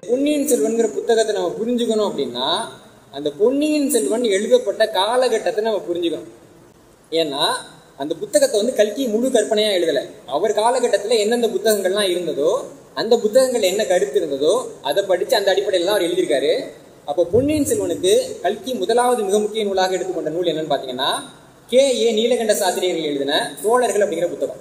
பொன்னியின் செல்வன்கிற புத்தகத்தை நம்ம புரிஞ்சுக்கணும் அப்படின்னா அந்த பொன்னியின் செல்வன் எழுதப்பட்ட காலகட்டத்தை நம்ம புரிஞ்சுக்கணும் ஏன்னா அந்த புத்தகத்தை வந்து கல்கி முழு கற்பனையா எழுதல அவர் காலகட்டத்தில் எந்தெந்த புத்தகங்கள்லாம் இருந்ததோ அந்த புத்தகங்கள் என்ன கருத்து இருந்ததோ அதை படிச்சு அந்த அடிப்படையில் தான் அவர் எழுதியிருக்காரு அப்போ பொன்னியின் செல்வனுக்கு கல்கி முதலாவது மிக முக்கிய நூலாக எடுத்துக்கொண்ட நூல் என்னன்னு பார்த்தீங்கன்னா கே ஏ நீலகண்ட சாஸ்திரியர்கள் எழுதின சோழர்கள் அப்படிங்கிற புத்தகம்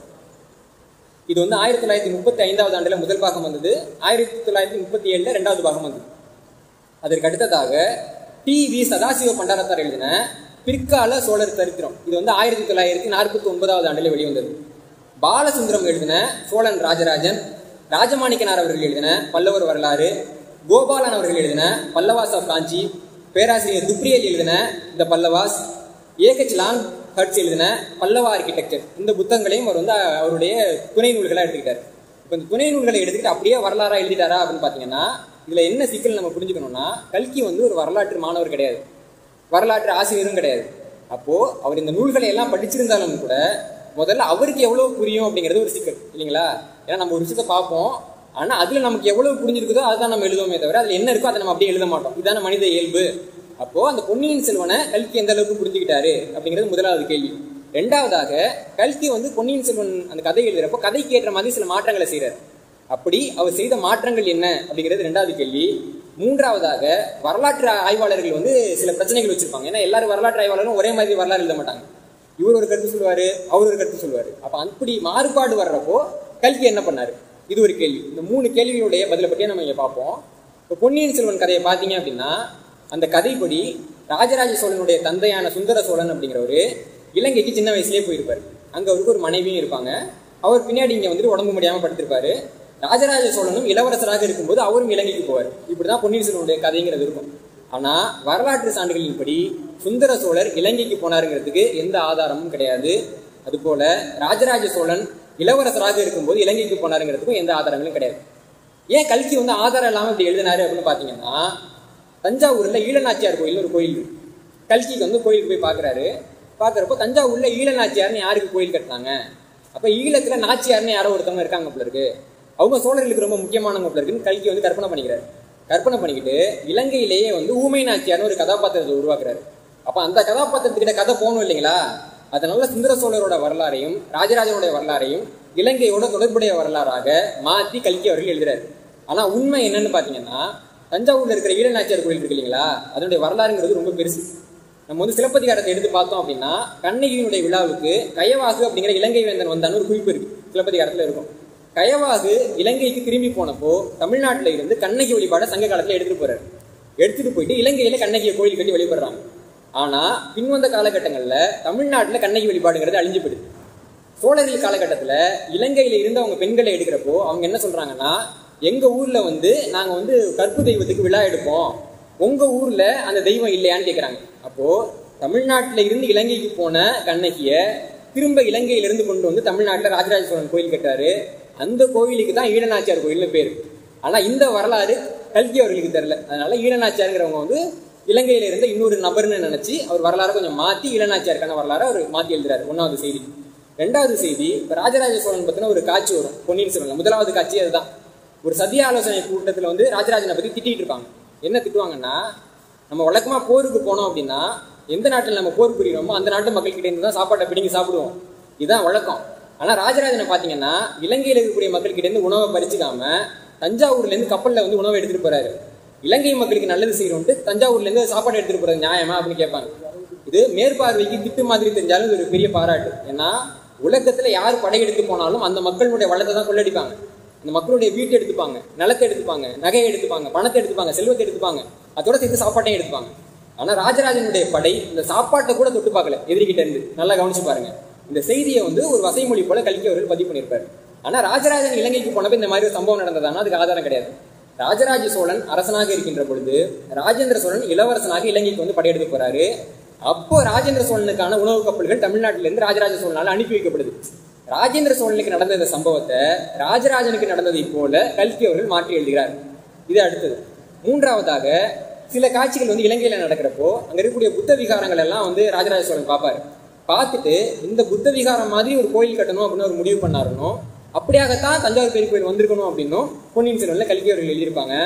இது வந்து ஆயிரத்தி தொள்ளாயிரத்தி முப்பத்தி ஐந்தாவது ஆண்டுல முதல் பாகம் வந்தது ஆயிரத்தி தொள்ளாயிரத்தி முப்பத்தி ஏழுல ரெண்டாவது பாகம் வந்தது அதற்கு அடுத்ததாக டி வி சதாசிவ பண்டாரத்தார் எழுதின பிற்கால சோழர் சரித்திரம் இது வந்து ஆயிரத்தி தொள்ளாயிரத்தி நாற்பத்தி ஒன்பதாவது ஆண்டில் வெளிவந்தது பாலசுந்தரம் எழுதின சோழன் ராஜராஜன் ராஜமாணிக்கனார் அவர்கள் எழுதின பல்லவர் வரலாறு கோபாலன் அவர்கள் எழுதின பல்லவாஸ் ஆஃப் காஞ்சி பேராசிரியர் துப்ரியல் எழுதின த பல்லவாஸ் ஏகச் லாங் ஹட்ஸ் எழுதின பல்லவ ஆர்கிடெக்சர் இந்த புத்தகங்களையும் அவர் வந்து அவருடைய துணை நூல்களாக எடுத்துக்கிட்டார் இப்போ இந்த துணை நூல்களை எடுத்துக்கிட்டு அப்படியே வரலாறா எழுதிட்டாரா அப்படின்னு பார்த்தீங்கன்னா இதுல என்ன சிக்கல் நம்ம புரிஞ்சுக்கணும்னா கல்கி வந்து ஒரு வரலாற்று மாணவர் கிடையாது வரலாற்று ஆசிரியரும் கிடையாது அப்போ அவர் இந்த நூல்களை எல்லாம் படிச்சிருந்தாலும் கூட முதல்ல அவருக்கு எவ்வளவு புரியும் அப்படிங்கிறது ஒரு சிக்கல் இல்லைங்களா ஏன்னா நம்ம ஒரு விஷயத்தை பார்ப்போம் ஆனா அதுல நமக்கு எவ்வளவு புரிஞ்சிருக்குதோ அதுதான் நம்ம எழுதுவோமே தவிர அதுல என்ன இருக்கோ அதை நம்ம அப்படியே எழுத மாட்டோம் இதான மனித இயல்பு அப்போ அந்த பொன்னியின் செல்வனை கல்கி எந்த அளவுக்கு புரிஞ்சுக்கிட்டாரு அப்படிங்கிறது முதலாவது கேள்வி ரெண்டாவதாக கல்கி வந்து பொன்னியின் செல்வன் அந்த கதை எழுதுறப்போ கதைக்கு ஏற்ற மாதிரி சில மாற்றங்களை செய்றாரு அப்படி அவர் செய்த மாற்றங்கள் என்ன அப்படிங்கிறது ரெண்டாவது கேள்வி மூன்றாவதாக வரலாற்று ஆய்வாளர்கள் வந்து சில பிரச்சனைகள் வச்சிருப்பாங்க ஏன்னா எல்லாரும் வரலாற்று ஆய்வாளரும் ஒரே மாதிரி வரலாறு எழுத மாட்டாங்க இவர் ஒரு கருத்து சொல்லுவாரு அவர் ஒரு கருத்து சொல்லுவாரு அப்ப அப்படி மாறுபாடு வர்றப்போ கல்கி என்ன பண்ணாரு இது ஒரு கேள்வி இந்த மூணு கேள்விகளுடைய பதிலை பற்றியே நம்ம இங்க பார்ப்போம் இப்போ பொன்னியின் செல்வன் கதையை பார்த்தீங்க அப்படின்னா அந்த கதைப்படி ராஜராஜ சோழனுடைய தந்தையான சுந்தர சோழன் அப்படிங்கிறவரு இலங்கைக்கு சின்ன வயசுலயே போயிருப்பாரு அங்க அவருக்கு ஒரு மனைவியும் இருப்பாங்க அவர் பின்னாடி இங்க வந்துட்டு உடம்பு முடியாம படுத்திருப்பாரு ராஜராஜ சோழனும் இளவரசராக இருக்கும்போது அவரும் இலங்கைக்கு போவார் இப்படிதான் பொன்னியின் செல்வனுடைய கதைங்கிறது இருக்கும் ஆனா வரலாற்று சான்றுகளின்படி சுந்தர சோழர் இலங்கைக்கு போனாருங்கிறதுக்கு எந்த ஆதாரமும் கிடையாது அதுபோல ராஜராஜ சோழன் இளவரசராக இருக்கும்போது இலங்கைக்கு போனாருங்கிறதுக்கும் எந்த ஆதாரங்களும் கிடையாது ஏன் கல்கி வந்து ஆதாரம் இல்லாம இப்படி எழுதினாரு அப்படின்னு பாத்தீங்கன்னா தஞ்சாவூர்ல ஈழநாச்சியார் கோயில் ஒரு கோயில் இருக்கு. கல்கிக்கு வந்து கோயிலுக்கு போய் பாக்குறாரு பாக்குறப்போ தஞ்சாவூர்ல ஈழநாச்சியார்னு யாருக்கு கோயில் கட்டினாங்க அப்ப ஈழத்துல நாச்சியார்னு யாரோ ஒருத்தவங்க இருக்காங்க போல இருக்கு அவங்க சோழர்களுக்கு ரொம்ப முக்கியமானவங்க போல இருக்குன்னு கல்கி வந்து கற்பனை பண்ணிக்கிறாரு கற்பனை பண்ணிக்கிட்டு இலங்கையிலேயே வந்து ஊமை நாச்சியார்னு ஒரு கதாபாத்திரத்தை உருவாக்குறாரு அப்ப அந்த கதாபாத்திரத்துக்கிட்ட கதை போகணும் இல்லைங்களா அதனால சுந்தர சோழரோட வரலாறையும் ராஜராஜனுடைய வரலாறையும் இலங்கையோட தொடர்புடைய வரலாறாக மாத்தி கல்கி அவர்கள் எழுதுறாரு ஆனா உண்மை என்னன்னு பாத்தீங்கன்னா தஞ்சாவூர்ல இருக்கிற ஈழநாச்சியார் கோயில் இருக்கு இல்லைங்களா அதனுடைய வரலாறுங்கிறது ரொம்ப பெருசு நம்ம வந்து சிலப்பதிகாரத்தை எடுத்து பார்த்தோம் அப்படின்னா கண்ணகியினுடைய விழாவுக்கு கயவாகு அப்படிங்கிற இலங்கை வேந்தன் வந்தான்னு ஒரு குறிப்பு இருக்கு சிலப்பதிகாரத்துல இருக்கும் கயவாகு இலங்கைக்கு திரும்பி போனப்போ தமிழ்நாட்டுல இருந்து கண்ணகி வழிபாட சங்க காலத்துல எடுத்துட்டு போறாரு எடுத்துட்டு போயிட்டு இலங்கையில கண்ணகியை கோயில் கட்டி வழிபடுறாங்க ஆனா பின்வந்த காலகட்டங்கள்ல தமிழ்நாட்டுல கண்ணகி வழிபாடுங்கிறது அழிஞ்சு போயிடுது சோழர்கள் காலகட்டத்துல இலங்கையில இருந்து அவங்க பெண்களை எடுக்கிறப்போ அவங்க என்ன சொல்றாங்கன்னா எங்க ஊர்ல வந்து நாங்க வந்து கற்பு தெய்வத்துக்கு விழா எடுப்போம் உங்க ஊர்ல அந்த தெய்வம் இல்லையான்னு கேக்குறாங்க அப்போ தமிழ்நாட்டுல இருந்து இலங்கைக்கு போன கண்ணகிய திரும்ப இலங்கையில இருந்து கொண்டு வந்து தமிழ்நாட்டுல ராஜராஜ சோழன் கோயில் கட்டாரு அந்த கோயிலுக்கு தான் ஈழநாச்சியார் கோயில்னு பேரு ஆனா இந்த வரலாறு கல்கி அவர்களுக்கு தெரியல அதனால ஈழநாச்சியாருங்கிறவங்க வந்து இலங்கையில இருந்த இன்னொரு நபர்னு நினைச்சு அவர் வரலாறு கொஞ்சம் மாத்தி ஈழநாச்சியாருக்கான வரலாறு அவர் மாத்தி எழுதுறாரு ஒன்னாவது செய்தி ரெண்டாவது செய்தி இப்ப ராஜராஜ சோழன் பத்தின ஒரு காட்சி வரும் பொன்னியின் செல்வன் முதலாவது காட்சி அதுதான் ஒரு சதிய ஆலோசனை கூட்டத்துல வந்து ராஜராஜனை பத்தி திட்டிட்டு இருப்பாங்க என்ன திட்டுவாங்கன்னா நம்ம வழக்கமா போருக்கு போனோம் அப்படின்னா எந்த நாட்டில் நம்ம போர் புரிகிறோமோ அந்த நாட்டு மக்கள் கிட்ட இருந்து தான் சாப்பாட்டை பிடிங்கி சாப்பிடுவோம் இதுதான் வழக்கம் ஆனா ராஜராஜனை பாத்தீங்கன்னா இலங்கையில இருக்கக்கூடிய மக்கள் கிட்ட இருந்து உணவை பறிச்சுக்காம தஞ்சாவூர்ல இருந்து கப்பல்ல வந்து உணவை எடுத்துட்டு போறாரு இலங்கை மக்களுக்கு நல்லது செய்யறோம்ட்டு தஞ்சாவூர்ல இருந்து சாப்பாடு எடுத்துட்டு போறது நியாயமா அப்படின்னு கேட்பாங்க இது மேற்பார்வைக்கு திட்டு மாதிரி தெரிஞ்சாலும் இது ஒரு பெரிய பாராட்டு ஏன்னா உலகத்துல யார் படையெடுத்து போனாலும் அந்த மக்களுடைய வளத்தை தான் கொள்ளடிப்பாங்க அந்த மக்களுடைய வீட்டை எடுத்துப்பாங்க நிலத்தை எடுத்துப்பாங்க நகையை எடுத்துப்பாங்க பணத்தை எடுத்துப்பாங்க செல்வத்தை எடுத்துப்பாங்க அதோட சேர்த்து சாப்பாட்டையும் எடுத்துப்பாங்க ஆனா ராஜராஜனுடைய படை இந்த சாப்பாட்டை கூட தொட்டு பார்க்கல எதிரிகிட்ட இருந்து நல்லா கவனிச்சு பாருங்க இந்த செய்தியை வந்து ஒரு வசைமொழி போல கல்கி அவர்கள் பதிவு பண்ணியிருப்பாரு ஆனா ராஜராஜன் இலங்கைக்கு போனப்ப இந்த மாதிரி ஒரு சம்பவம் நடந்ததானா அதுக்கு ஆதாரம் கிடையாது ராஜராஜ சோழன் அரசனாக இருக்கின்ற பொழுது ராஜேந்திர சோழன் இளவரசனாக இலங்கைக்கு வந்து படையெடுத்து போறாரு அப்போ ராஜேந்திர சோழனுக்கான உணவு கப்பல்கள் தமிழ்நாட்டில இருந்து ராஜராஜ சோழனால அனுப்பி வைக்கப்படுது ராஜேந்திர சோழனுக்கு நடந்த இந்த சம்பவத்தை ராஜராஜனுக்கு நடந்ததை போல கல்கி அவர்கள் மாற்றி எழுதுகிறார் இது அடுத்தது மூன்றாவதாக சில காட்சிகள் வந்து இலங்கையில நடக்கிறப்போ அங்க இருக்கக்கூடிய புத்த விகாரங்கள் எல்லாம் வந்து ராஜராஜ சோழன் பார்ப்பாரு பார்த்துட்டு இந்த புத்த விகாரம் மாதிரி ஒரு கோயில் கட்டணும் அப்படின்னு ஒரு முடிவு பண்ணாருனோ அப்படியாகத்தான் தஞ்சாவூர் பெரிய கோயில் வந்திருக்கணும் அப்படின்னும் பொன்னியின் செல்வன்ல கல்கி அவர்கள் எழுதியிருப்பாங்க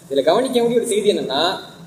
இதுல கவனிக்க வேண்டிய ஒரு செய்தி என்னன்னா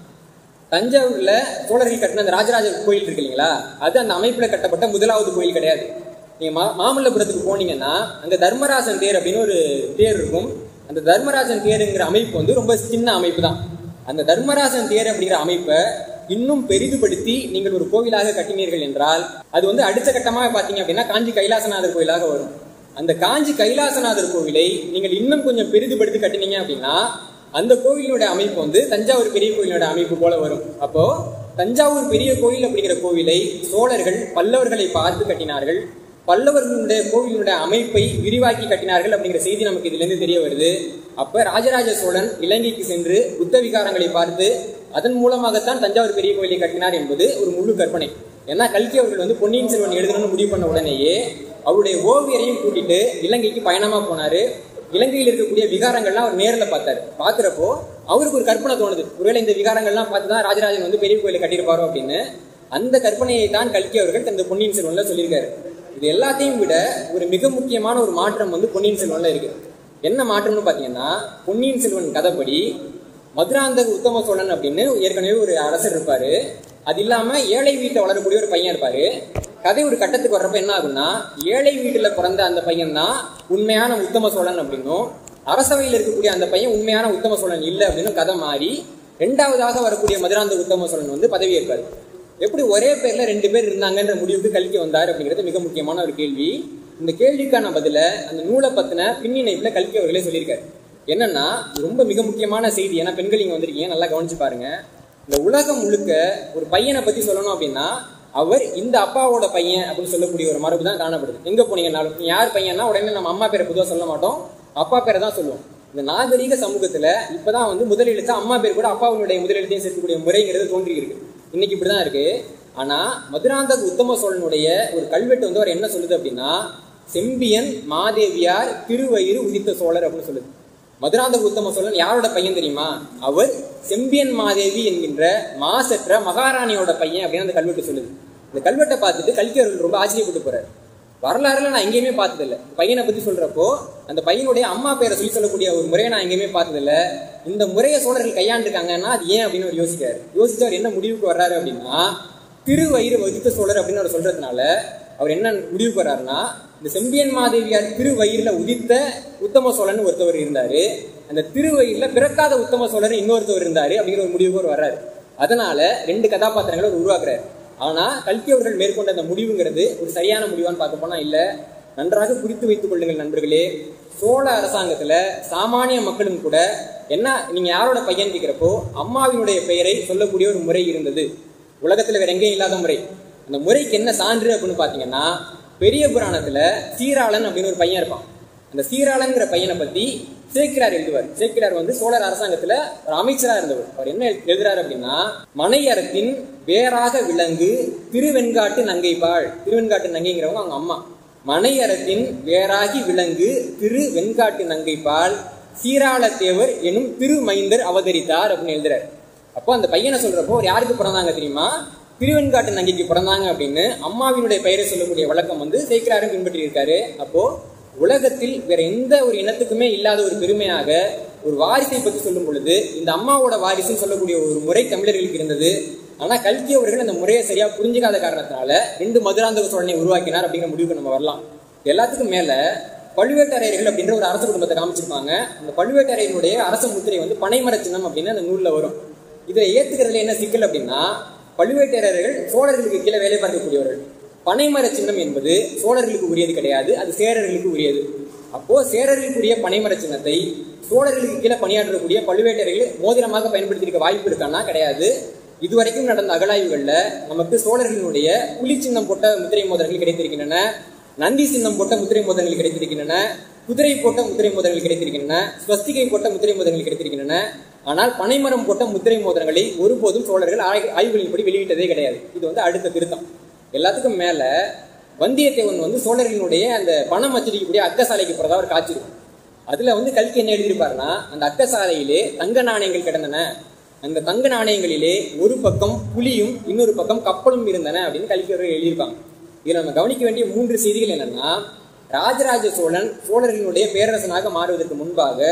தஞ்சாவூர்ல சோழர்கள் கட்டின அந்த ராஜராஜ கோயில் இருக்கு இல்லைங்களா அது அந்த அமைப்புல கட்டப்பட்ட முதலாவது கோயில் கிடையாது நீங்க மா மாமல்லபுரத்துக்கு போனீங்கன்னா அங்க தர்மராஜன் தேர் அப்படின்னு ஒரு தேர் இருக்கும் அந்த தர்மராஜன் தேருங்கிற அமைப்பு வந்து ரொம்ப சின்ன அமைப்பு தான் அந்த தர்மராஜன் தேர் அப்படிங்கிற அமைப்பை இன்னும் பெரிதுபடுத்தி நீங்கள் ஒரு கோவிலாக கட்டினீர்கள் என்றால் அது வந்து அடுத்த கட்டமாக பார்த்தீங்க அப்படின்னா காஞ்சி கைலாசநாதர் கோயிலாக வரும் அந்த காஞ்சி கைலாசநாதர் கோவிலை நீங்கள் இன்னும் கொஞ்சம் பெரிதுபடுத்தி கட்டினீங்க அப்படின்னா அந்த கோவிலினுடைய அமைப்பு வந்து தஞ்சாவூர் பெரிய கோயிலோட அமைப்பு போல வரும் அப்போ தஞ்சாவூர் பெரிய கோயில் அப்படிங்கிற கோவிலை சோழர்கள் பல்லவர்களை பார்த்து கட்டினார்கள் பல்லவர்களுடைய கோவிலினுடைய அமைப்பை விரிவாக்கி கட்டினார்கள் அப்படிங்கிற செய்தி நமக்கு இதுல இருந்து தெரிய வருது அப்ப ராஜராஜ சோழன் இலங்கைக்கு சென்று புத்த விகாரங்களை பார்த்து அதன் மூலமாகத்தான் தஞ்சாவூர் பெரிய கோயிலை கட்டினார் என்பது ஒரு முழு கற்பனை ஏன்னா கல்கி அவர்கள் வந்து பொன்னியின் செல்வன் எழுதணும்னு முடிவு பண்ண உடனேயே அவருடைய ஓவியரையும் கூட்டிட்டு இலங்கைக்கு பயணமா போனாரு இலங்கையில் இருக்கக்கூடிய விகாரங்கள்லாம் அவர் நேரில் பார்த்தாரு பார்க்குறப்போ அவருக்கு ஒரு கற்பனை தோணுது ஒருவேளை இந்த விகாரங்கள்லாம் பார்த்து தான் ராஜராஜன் வந்து பெரிய கோயிலை கட்டியிருப்பாரோ அப்படின்னு அந்த கற்பனையை தான் கல்கி அவர்கள் தந்த பொன்னியின் செல்வன்ல சொல்லியிருக்காரு இது எல்லாத்தையும் விட ஒரு மிக முக்கியமான ஒரு மாற்றம் வந்து பொன்னியின் செல்வன்ல இருக்கு என்ன மாற்றம்னு பார்த்தீங்கன்னா பொன்னியின் செல்வன் கதைப்படி மதுராந்தக உத்தம சோழன் அப்படின்னு ஏற்கனவே ஒரு அரசர் இருப்பாரு அது இல்லாம ஏழை வீட்டில் வளரக்கூடிய ஒரு பையன் இருப்பாரு கதை ஒரு கட்டத்துக்கு வர்றப்ப என்ன ஆகும்னா ஏழை வீட்டுல பிறந்த அந்த பையன் தான் உண்மையான உத்தம சோழன் அப்படின்னும் அரசவையில் இருக்கக்கூடிய அந்த பையன் உண்மையான உத்தம சோழன் இல்லை அப்படின்னு கதை மாறி ரெண்டாவதாக வரக்கூடிய மதுராந்த உத்தம சோழன் வந்து பதவி ஏற்பாரு எப்படி ஒரே பேர்ல ரெண்டு பேர் இருந்தாங்கன்ற முடிவுக்கு கல்கி வந்தார் அப்படிங்கிறது மிக முக்கியமான ஒரு கேள்வி இந்த கேள்விக்கான பதில அந்த நூலை பத்தின பின்னிணைப்புல கல்கி அவர்களே சொல்லியிருக்காரு என்னன்னா இது ரொம்ப மிக முக்கியமான செய்தி ஏன்னா பெண்கள் இங்க வந்திருக்கீங்க நல்லா கவனிச்சு பாருங்க இந்த உலகம் முழுக்க ஒரு பையனை பத்தி சொல்லணும் அப்படின்னா அவர் இந்த அப்பாவோட பையன் அப்படின்னு சொல்லக்கூடிய ஒரு மரபு தான் காணப்படுது எங்க போனீங்கன்னாலும் நீ யார் பையன்னா உடனே நம்ம அம்மா பேரை பொதுவாக சொல்ல மாட்டோம் அப்பா பேரை தான் சொல்லுவோம் இந்த நாகரீக சமூகத்துல இப்பதான் வந்து முதலெழுத்து அம்மா பேர் கூட அப்பாவுடைய முதலெழுத்தையும் சேர்க்கக்கூடிய முறைங்கிறது தோன்றி இருக்கு இன்னைக்கு இப்படிதான் இருக்கு ஆனா மதுராந்தக உத்தம சோழனுடைய ஒரு கல்வெட்டு வந்து அவர் என்ன சொல்லுது அப்படின்னா செம்பியன் மாதேவியார் திருவயிறு உதித்த சோழர் அப்படின்னு சொல்லுது மதுராந்தக உத்தம சோழன் யாரோட பையன் தெரியுமா அவர் செம்பியன் மாதேவி என்கின்ற மாசற்ற மகாராணியோட பையன் அப்படின்னு அந்த கல்வெட்டு சொல்லுது இந்த கல்வெட்டை பார்த்துட்டு கல்கி அவர்கள் ரொம்ப ஆச்சரியப்பட்டு போறாரு வரலாறுல நான் எங்கேயுமே பார்த்ததில்ல பையனை பத்தி சொல்றப்போ அந்த பையனுடைய அம்மா பேரை சொல்லி சொல்லக்கூடிய ஒரு முறையை நான் எங்கேயுமே பார்த்ததில்ல இந்த முறையை சோழர்கள் கையாண்டுருக்காங்கன்னா அது ஏன் அப்படின்னு அவர் யோசிக்கிறாரு யோசிச்சு அவர் என்ன முடிவுக்கு வர்றாரு அப்படின்னா திருவயிறு வகித்த சோழர் அப்படின்னு அவர் சொல்றதுனால அவர் என்ன முடிவுக்கு வர்றாருன்னா இந்த செம்பியன் மாதேவியார் திருவயிறுல உதித்த உத்தம சோழன் ஒருத்தவர் இருந்தாரு அந்த திருவயிறுல பிறக்காத உத்தம சோழர் இன்னொருத்தவர் இருந்தாரு அப்படிங்கிற ஒரு முடிவுக்கு அவர் வர்றாரு அதனால ரெண்டு கதாபாத்திரங்களை அவர் உருவாக்குறாரு ஆனா கல்கி அவர்கள் மேற்கொண்ட அந்த முடிவுங்கிறது ஒரு சரியான முடிவான்னு பார்க்க போனா இல்ல நன்றாக குறித்து வைத்துக் கொள்ளுங்கள் நண்பர்களே சோழ அரசாங்கத்துல சாமானிய மக்களும் கூட என்ன நீங்க யாரோட பையன் கேட்கிறப்போ அம்மாவினுடைய பெயரை சொல்லக்கூடிய ஒரு முறை இருந்தது உலகத்துல வேற எங்கேயும் இல்லாத முறை அந்த முறைக்கு என்ன சான்று அப்படின்னு பாத்தீங்கன்னா பெரிய புராணத்துல சீராளன் அப்படின்னு ஒரு பையன் இருப்பான் அந்த சீராளன்ங்கிற பையனை பத்தி சேக்கிரார் எழுதுவார் சேக்கிரார் வந்து சோழர் அரசாங்கத்துல ஒரு அமைச்சரா இருந்தவர் அவர் என்ன எழுதுறாரு அப்படின்னா மனையறத்தின் வேறாக விலங்கு திருவெண்காட்டு நங்கைப்பாள் திருவெண்காட்டு நங்கைங்கிறவங்க அவங்க அம்மா மனையறத்தின் வேறாகி விலங்கு திரு வெண்காட்டு நங்கைப்பால் சீராளத்தேவர் எனும் திருமைந்தர் அவதரித்தார் அப்படின்னு எழுதுறாரு அப்போ அந்த பையனை சொல்றப்போ அவர் யாருக்கு பிறந்தாங்க தெரியுமா திருவெண்காட்டு நங்கைக்கு பிறந்தாங்க அப்படின்னு அம்மாவினுடைய பெயரை சொல்லக்கூடிய வழக்கம் வந்து சேக்கிராரும் பின்பற்றி இருக்காரு அப்போ உலகத்தில் வேற எந்த ஒரு இனத்துக்குமே இல்லாத ஒரு பெருமையாக ஒரு வாரிசை பற்றி சொல்லும் பொழுது இந்த அம்மாவோட வாரிசுன்னு சொல்லக்கூடிய ஒரு முறை தமிழர்களுக்கு இருந்தது ஆனா கல்கி அவர்கள் அந்த முறையை சரியா புரிஞ்சுக்காத காரணத்தினால ரெண்டு மதுராந்தக சோழனை உருவாக்கினார் அப்படிங்கிற முடிவுக்கு நம்ம வரலாம் எல்லாத்துக்கும் மேல பழுவேட்டரையர்கள் அப்படின்ற ஒரு அரச குடும்பத்தை காமிச்சிருப்பாங்க அந்த பழுவேட்டரையர்களுடைய அரச முத்திரை வந்து பனைமர சின்னம் அப்படின்னு அந்த நூல்ல வரும் இதை ஏத்துக்கிறதுல என்ன சிக்கல் அப்படின்னா பழுவேட்டரையர்கள் சோழர்களுக்கு கீழே வேலை பார்க்கக்கூடியவர்கள் பனைமர சின்னம் என்பது சோழர்களுக்கு உரியது கிடையாது அது சேரர்களுக்கு உரியது அப்போ சேரர்களுக்குரிய பனைமர சின்னத்தை சோழர்களுக்கு கீழே பணியாற்றக்கூடிய பழுவேட்டரையர்கள் மோதிரமாக பயன்படுத்தியிருக்க வாய்ப்பு இருக்கான்னா கிடையாது இதுவரைக்கும் நடந்த அகழாய்வுகள்ல நமக்கு சோழர்களினுடைய புலி சின்னம் போட்ட முத்திரை மோதிரங்கள் கிடைத்திருக்கின்றன நந்தி சின்னம் போட்ட முத்திரை மோதிரங்கள் கிடைத்திருக்கின்றன குதிரை போட்ட முத்திரை மோதிரங்கள் கிடைத்திருக்கின்றன ஸ்வஸ்திகை போட்ட முத்திரை மோதிரங்கள் கிடைத்திருக்கின்றன ஆனால் பனைமரம் போட்ட முத்திரை மோதிரங்களை ஒருபோதும் சோழர்கள் ஆய்- ஆய்வுகளின்படி வெளியிட்டதே கிடையாது இது வந்து அடுத்த திருத்தம் எல்லாத்துக்கும் மேல வந்தியத்தேவன் வந்து சோழர்களினுடைய அந்த பணம் வச்சிருக்கக்கூடிய அக்கசாலைக்கு போறதா ஒரு காட்சி இருக்கும் அதுல வந்து கல்கி என்ன எழுதியிருப்பாருன்னா அந்த அக்கசாலையிலே தங்க நாணயங்கள் கிடந்தன அந்த தங்க நாணயங்களிலே ஒரு பக்கம் புலியும் இன்னொரு பக்கம் கப்பலும் இருந்தன அப்படின்னு கல்கி அவர்கள் எழுதியிருப்பாங்க இதுல நம்ம கவனிக்க வேண்டிய மூன்று செய்திகள் என்னன்னா ராஜராஜ சோழன் சோழர்களினுடைய பேரரசனாக மாறுவதற்கு முன்பாக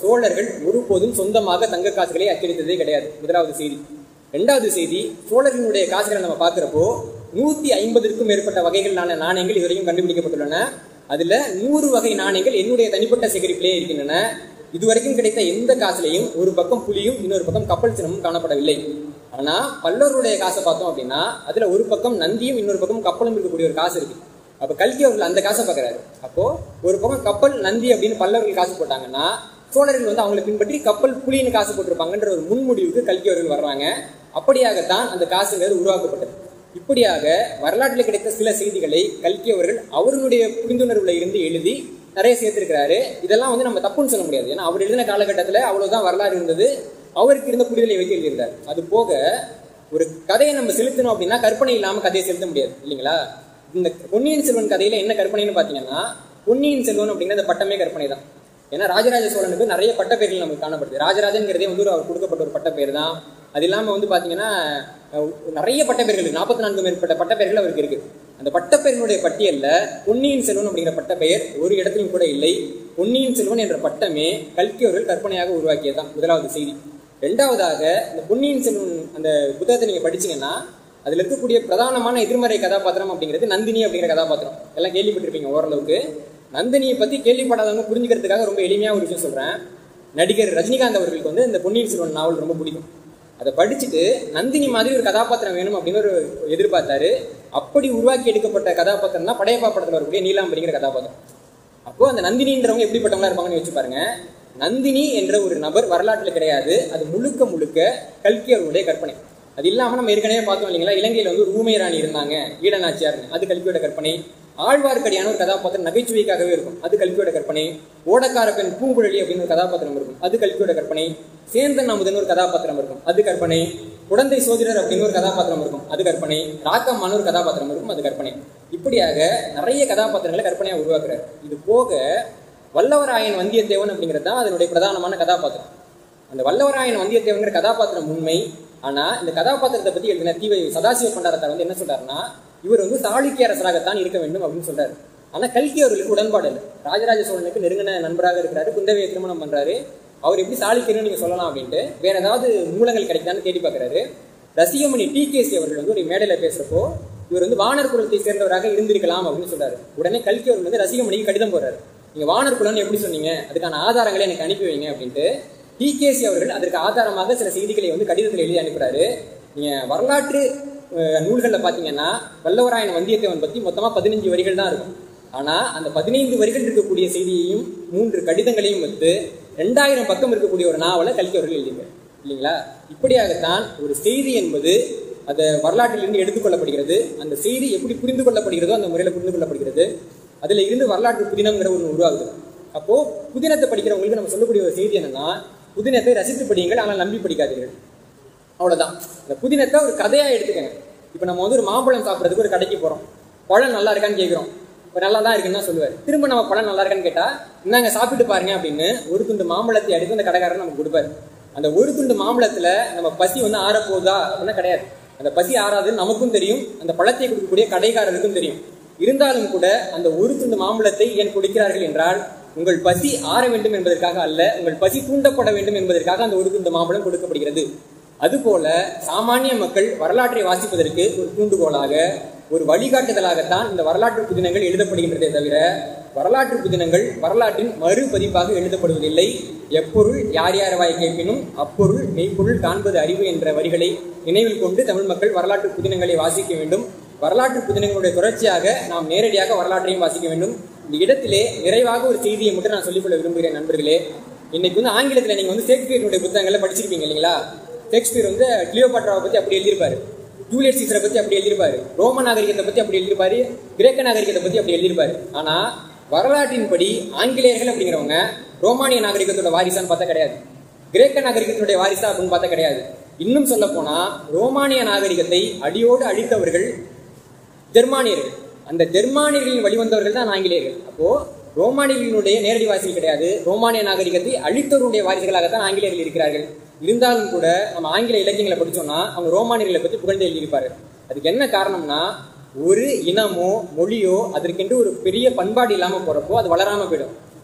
சோழர்கள் ஒருபோதும் சொந்தமாக தங்க காசுகளை அச்சடித்ததே கிடையாது முதலாவது செய்தி ரெண்டாவது செய்தி சோழர்களுடைய காசுகளை நம்ம பார்க்குறப்போ நூத்தி ஐம்பதுக்கும் மேற்பட்ட வகைகளான நாணயங்கள் இதுவரைக்கும் கண்டுபிடிக்கப்பட்டுள்ளன அதுல நூறு வகை நாணயங்கள் என்னுடைய தனிப்பட்ட சேகரிப்பிலே இருக்கின்றன இதுவரைக்கும் கிடைத்த எந்த காசுலையும் ஒரு பக்கம் புலியும் இன்னொரு பக்கம் கப்பல் சின்னமும் காணப்படவில்லை ஆனா பல்லவருடைய காசை பார்த்தோம் அப்படின்னா அதுல ஒரு பக்கம் நந்தியும் இன்னொரு பக்கம் கப்பலும் இருக்கக்கூடிய ஒரு காசு இருக்கு அப்ப கல்கி அவர்கள் அந்த காசை பார்க்கறாரு அப்போ ஒரு பக்கம் கப்பல் நந்தி அப்படின்னு பல்லவர்கள் காசு போட்டாங்கன்னா சோழர்கள் வந்து அவங்களை பின்பற்றி கப்பல் புலின்னு காசு போட்டிருப்பாங்கன்ற ஒரு முன்முடிவுக்கு கல்கி அவர்கள் வர்றாங்க அப்படியாகத்தான் அந்த காசுங்கிறது உருவாக்கப்பட்டது இப்படியாக வரலாற்றில் கிடைத்த சில செய்திகளை கல்கி அவர்கள் அவர்களுடைய புரிந்துணர்வுல இருந்து எழுதி நிறைய சேர்த்திருக்கிறாரு இதெல்லாம் வந்து நம்ம தப்புன்னு சொல்ல முடியாது ஏன்னா அவர் எழுதின காலகட்டத்தில் அவ்வளவுதான் வரலாறு இருந்தது அவருக்கு இருந்த புரிதலை வைத்து எழுதியிருந்தார் அது போக ஒரு கதையை நம்ம செலுத்தணும் அப்படின்னா கற்பனை இல்லாம கதையை செலுத்த முடியாது இல்லைங்களா இந்த பொன்னியின் செல்வன் கதையில என்ன கற்பனைன்னு பாத்தீங்கன்னா பொன்னியின் செல்வன் அப்படிங்கிற அந்த பட்டமே கற்பனை தான் ஏன்னா ராஜராஜ சோழனுக்கு நிறைய பட்டப்பேர்கள் நமக்கு காணப்படுது ராஜராஜன்கிறதே வந்து ஒரு அவர் கொடுக்கப்பட்ட ஒரு பட்டப்பேர் தான் அது இல்லாம வந்து பாத்தீங்கன்னா அஹ், நிறைய பட்டப்பேர்கள் நாற்பத்தி நான்கு மேற்பட்ட பட்டப்பேர்கள் அவருக்கு இருக்கு அந்த பட்டப்பெயர்களுடைய பட்டியல்ல பொன்னியின் செல்வன் அப்படிங்கிற பட்டப்பெயர் ஒரு இடத்திலும் கூட இல்லை பொன்னியின் செல்வன் என்ற பட்டமே கல்கி அவர்கள் கற்பனையாக உருவாக்கியதுதான் முதலாவது செய்தி ரெண்டாவதாக இந்த பொன்னியின் செல்வன் அந்த புத்தகத்தை நீங்க படிச்சீங்கன்னா அதுல இருக்கக்கூடிய பிரதானமான எதிர்மறை கதாபாத்திரம் அப்படிங்கிறது நந்தினி அப்படிங்கிற கதாபாத்திரம் எல்லாம் கேள்விப்பட்டிருப்பீங்க ஓரளவுக்கு நந்தினியை பத்தி கேள்விப்படாதவங்க புரிஞ்சுக்கிறதுக்காக ரொம்ப எளிமையா ஒரு விஷயம் சொல்றேன் நடிகர் ரஜினிகாந்த் அவர்களுக்கு வந்து இந்த பொன்னியின் செல்வன் நாவல் ரொம்ப பிடிக்கும் அதை படிச்சுட்டு நந்தினி மாதிரி ஒரு கதாபாத்திரம் வேணும் அப்படின்னு ஒரு எதிர்பார்த்தாரு அப்படி உருவாக்கி எடுக்கப்பட்ட கதாபாத்திரம் தான் படையப்பா படத்துல வரக்கூடிய நீலாம்பரிங்கிற கதாபாத்திரம் அப்போ அந்த நந்தினின்றவங்க எப்படிப்பட்டவங்களா இருப்பாங்கன்னு யோசிச்சு பாருங்க நந்தினி என்ற ஒரு நபர் வரலாற்றில் கிடையாது அது முழுக்க முழுக்க கல்கி அவர்களுடைய கற்பனை அது இல்லாம நம்ம ஏற்கனவே பார்த்தோம் இல்லைங்களா இலங்கையில வந்து ஒரு ஊமை ராணி இருந்தாங்க ஈடநாச்சியார் அது கல்கியோட கற்பனை ஆழ்வார்க்கடியான ஒரு கதாபாத்திரம் நகைச்சுவைக்காகவே இருக்கும் அது கல்கியோட கற்பனை ஓடக்கார பெண் பூங்குழலி அப்படின்னு ஒரு கதாபாத்திரம் இருக்கும் அது கல்கியோட கற்பனை சேந்தன் அமுதன் ஒரு கதாபாத்திரம் இருக்கும் அது கற்பனை குழந்தை சோதிடர் அப்படின்னு ஒரு கதாபாத்திரம் இருக்கும் அது கற்பனை ராக்கம்மான ஒரு கதாபாத்திரம் இருக்கும் அது கற்பனை இப்படியாக நிறைய கதாபாத்திரங்களை கற்பனையா உருவாக்குறாரு இது போக வல்லவராயன் வந்தியத்தேவன் அப்படிங்கிறது தான் அதனுடைய பிரதானமான கதாபாத்திரம் அந்த வல்லவராயன் வந்தியத்தேவன்கிற கதாபாத்திரம் உண்மை ஆனா இந்த கதாபாத்திரத்தை பத்தி எழுதின தீவை சதாசிவ பண்டாரத்தார் வந்து என்ன சொல்றாருன்னா இவர் வந்து சாளுக்கிய அரசராகத்தான் இருக்க வேண்டும் அப்படின்னு சொல்றாரு ஆனா கல்கி அவர்களுக்கு உடன்பாடு இல்லை ராஜராஜ சோழனுக்கு நெருங்கின நண்பராக இருக்கிறாரு குந்தவையை திருமணம் பண்றாரு அவர் எப்படி சாளுக்கியர்னு நீங்க சொல்லலாம் அப்படின்ட்டு வேற ஏதாவது மூலங்கள் கிடைக்குதான்னு தேடி பார்க்கறாரு ரசிகமணி டி கேசி அவர்கள் வந்து ஒரு மேடையில பேசுறப்போ இவர் வந்து வானர் குலத்தை சேர்ந்தவராக இருந்திருக்கலாம் அப்படின்னு சொல்றாரு உடனே கல்கி அவர்கள் வந்து ரசிகமணிக்கு கடிதம் போறாரு நீங்க வானர் குலம்னு எப்படி சொன்னீங்க அதுக்கான ஆதாரங்களை எனக்கு அனுப்பி வைங்க அப்படின்ட்டு டிகேசி அவர்கள் அதற்கு ஆதாரமாக சில செய்திகளை வந்து கடிதத்தில் எழுதி அனுப்புறாரு நீங்க வரலாற்று அஹ், நூல்கள்ல பாத்தீங்கன்னா வல்லவராயன் வந்தியத்தேவன் பத்தி மொத்தமா பதினஞ்சு வரிகள் தான் இருக்கும் ஆனா அந்த பதினைந்து வரிகள் இருக்கக்கூடிய செய்தியையும் மூன்று கடிதங்களையும் வந்து ரெண்டாயிரம் பக்கம் இருக்கக்கூடிய ஒரு நாவலை கல்கி அவர்கள் எழுதியிருக்காரு இல்லைங்களா இப்படியாகத்தான் ஒரு செய்தி என்பது அந்த வரலாற்றிலிருந்து எடுத்துக்கொள்ளப்படுகிறது அந்த செய்தி எப்படி புரிந்து கொள்ளப்படுகிறதோ அந்த முறையில் புரிந்து கொள்ளப்படுகிறது அதுல இருந்து வரலாற்று புதினம்ங்கிற ஒன்று உருவாகுது அப்போ புதினத்தை படிக்கிறவங்களுக்கு நம்ம சொல்லக்கூடிய ஒரு செய்தி என்னன்னா புதினத்தை ரசித்து படியுங்கள் ஆனால் நம்பி படிக்காதீர்கள் அவ்வளவுதான் இந்த புதினத்தை ஒரு கதையா எடுத்துக்கங்க இப்போ நம்ம வந்து ஒரு மாம்பழம் சாப்பிட்றதுக்கு ஒரு கடைக்கு போறோம் பழம் நல்லா இருக்கான்னு கேட்குறோம் இப்போ நல்லா தான் இருக்குன்னு தான் சொல்லுவார் திரும்ப நம்ம பழம் நல்லா இருக்கான்னு கேட்டா இந்தாங்க சாப்பிட்டு பாருங்க அப்படின்னு ஒரு துண்டு மாம்பழத்தை எடுத்து அந்த கடைக்காரர் நமக்கு கொடுப்பாரு அந்த ஒரு துண்டு மாம்பழத்துல நம்ம பசி வந்து ஆறப்போகுதா அப்படின்னா கிடையாது அந்த பசி ஆறாதுன்னு நமக்கும் தெரியும் அந்த பழத்தை கொடுக்கக்கூடிய கடைக்காரருக்கும் தெரியும் இருந்தாலும் கூட அந்த ஒரு துண்டு மாம்பழத்தை ஏன் கொடுக்கிறார்கள் என்றால் உங்கள் பசி ஆற வேண்டும் என்பதற்காக அல்ல உங்கள் பசி தூண்டப்பட வேண்டும் என்பதற்காக அந்த ஒரு துண்டு மாம்பழம் கொடுக்கப்படுகிறது அதுபோல சாமானிய மக்கள் வரலாற்றை வாசிப்பதற்கு ஒரு தூண்டுகோலாக ஒரு வழிகாட்டுதலாகத்தான் இந்த வரலாற்று புதினங்கள் எழுதப்படுகின்றதே தவிர வரலாற்று புதினங்கள் வரலாற்றின் மறுபதிப்பாக எழுதப்படுவதில்லை எப்பொருள் யார் யார் வாய் கேட்பினும் அப்பொருள் மெய்ப்பொருள் காண்பது அறிவு என்ற வரிகளை நினைவில் கொண்டு தமிழ் மக்கள் வரலாற்று புதினங்களை வாசிக்க வேண்டும் வரலாற்று புதினங்களுடைய தொடர்ச்சியாக நாம் நேரடியாக வரலாற்றையும் வாசிக்க வேண்டும் இந்த இடத்திலே நிறைவாக ஒரு செய்தியை மட்டும் நான் சொல்லிக்கொள்ள விரும்புகிறேன் நண்பர்களே இன்னைக்கு வந்து ஆங்கிலத்தில் நீங்க வந்து ஷேக்ஸ்பியருடைய புத்தகங்களை படிச்சிருப்பீங்க இல்லைங்களா ஷேக்ஸ்பியர் வந்து கிளியோபாட்ராவை பத்தி அப்படி எழுதியிருப்பாரு ஜூலியட் சீசரை பத்தி அப்படி எழுதியிருப்பாரு ரோம நாகரிகத்தை பத்தி அப்படி எழுதியிருப்பாரு கிரேக்க நாகரிகத்தை பத்தி அப்படி எழுதியிருப்பாரு ஆனா வரலாற்றின்படி ஆங்கிலேயர்கள் அப்படிங்கிறவங்க ரோமானிய நாகரிகத்தோட வாரிசான்னு பார்த்தா கிடையாது கிரேக்க நாகரிகத்தினுடைய வாரிசா அப்படின்னு பார்த்தா கிடையாது இன்னும் சொல்ல போனா ரோமானிய நாகரிகத்தை அடியோடு அழித்தவர்கள் ஜெர்மானியர்கள் அந்த ஜெர்மானியர்களின் வழிவந்தவர்கள் தான் ஆங்கிலேயர்கள் அப்போ ரோமானியர்களுடைய நேரடி வாரிசுகள் கிடையாது ரோமானிய நாகரிகத்தை அழித்தவருடைய வாரிசுகளாகத்தான் ஆங்கிலேயர்கள் இருக்கிறார்கள் இருந்தாலும் கூட நம்ம ஆங்கில இலக்கியங்களை படிச்சோம்னா அவங்க ரோமானியர்களை பற்றி புகழ்ந்து எழுதியிருப்பார்கள் அதுக்கு என்ன காரணம்னா ஒரு இனமோ மொழியோ அதற்கென்று ஒரு பெரிய பண்பாடு இல்லாம போறப்போ அது வளராம போயிடும்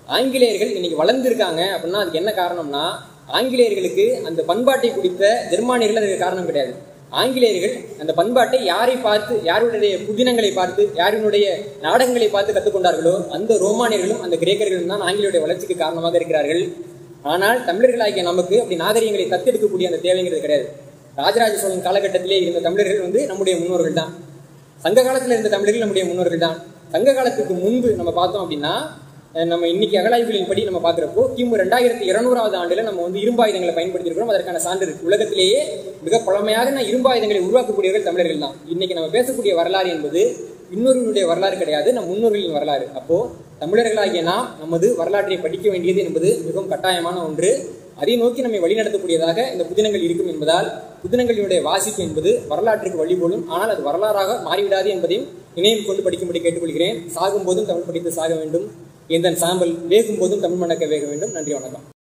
ஆங்கிலேயர்கள் இன்னைக்கு வளர்ந்துருக்காங்க அப்படின்னா அதுக்கு என்ன காரணம்னா ஆங்கிலேயர்களுக்கு அந்த பண்பாட்டை குடித்த ஜெர்மானியர்கள் அதுக்கு காரணம் கிடையாது ஆங்கிலேயர்கள் அந்த பண்பாட்டை யாரை பார்த்து யாருடைய புதினங்களை பார்த்து யாரினுடைய நாடகங்களை பார்த்து கற்றுக்கொண்டார்களோ அந்த ரோமானியர்களும் அந்த கிரேக்கர்களும் தான் ஆங்கிலேயுடைய வளர்ச்சிக்கு காரணமாக இருக்கிறார்கள் ஆனால் தமிழர்களாகிய நமக்கு அப்படி நாகரிகங்களை தத்தெடுக்கக்கூடிய அந்த தேவைங்கிறது கிடையாது ராஜராஜ சோழன் காலகட்டத்திலே இருந்த தமிழர்கள் வந்து நம்முடைய முன்னோர்கள் தான் சங்க காலத்தில் இருந்த தமிழர்கள் நம்முடைய முன்னோர்கள் தான் சங்க காலத்துக்கு முன்பு நம்ம பார்த்தோம் அப்படின்னா அஹ் நம்ம இன்னைக்கு அகலாய்வுகளின் படி நம்ம பார்க்குறப்போ கிமு ரெண்டாயிரத்தி இருநூறாவது ஆண்டுல நம்ம வந்து இரும்பாயுதங்களை பயன்படுத்தியிருக்கிறோம் அதற்கான சான்று இருக்கு உலகத்திலேயே மிக பழமையாக இரும்பாயுதங்களை உருவாக்கக்கூடியவர்கள் தமிழர்கள் தான் இன்னைக்கு நம்ம பேசக்கூடிய வரலாறு என்பது இன்னொருவருடைய வரலாறு கிடையாது நம் முன்னோர்களின் வரலாறு அப்போ தமிழர்களாகிய நாம் நமது வரலாற்றை படிக்க வேண்டியது என்பது மிகவும் கட்டாயமான ஒன்று அதை நோக்கி நம்மை வழிநடத்தக்கூடியதாக இந்த புதினங்கள் இருக்கும் என்பதால் புதினங்களினுடைய வாசிப்பு என்பது வரலாற்றுக்கு வழிபோலும் ஆனால் அது வரலாறாக மாறிவிடாது என்பதையும் நினைவு கொண்டு படிக்கும்படி கேட்டுக்கொள்கிறேன் சாகும் போதும் தமிழ் படித்து சாக வேண்டும் எந்தன் சாம்பல் வேகும் போதும் தமிழ் மணக்க வேக வேண்டும் நன்றி வணக்கம்